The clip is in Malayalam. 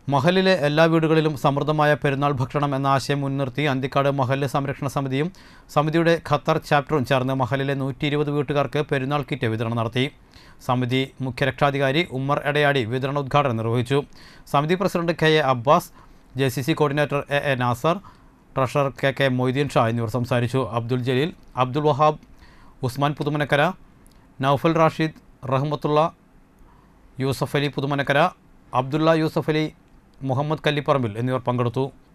മഹലിലെ എല്ലാ വീടുകളിലും സമൃദ്ധമായ പെരുന്നാൾ ഭക്ഷണം എന്ന ആശയം മുൻനിർത്തി അന്തിക്കാട് മഹല് സംരക്ഷണ സമിതിയും സമിതിയുടെ ഖത്തർ ചാപ്റ്ററും ചേർന്ന് മഹലിലെ നൂറ്റി ഇരുപത് വീട്ടുകാർക്ക് പെരുന്നാൾ കിറ്റ് വിതരണം നടത്തി സമിതി മുഖ്യരക്ഷാധികാരി ഉമ്മർ എടയാടി വിതരണോദ്ഘാടനം നിർവഹിച്ചു സമിതി president K A Abbas J C C coordinator A A Nasar treasurer K K Moideen Shah എന്നിവർ സംസാരിച്ചു അബ്ദുൽ ജലീൽ അബ്ദുൽ വഹാബ് ഉസ്മാൻ പുതുമനക്കര നൌഫൽ റാഷിദ് റഹ്മത്തുള്ള യൂസഫ് അലി പുതുമനക്കര അബ്ദുള്ള യൂസഫ് അലി മുഹമ്മദ് കല്ലിപ്പറമ്പിൽ എന്നിവർ പങ്കെടുത്തു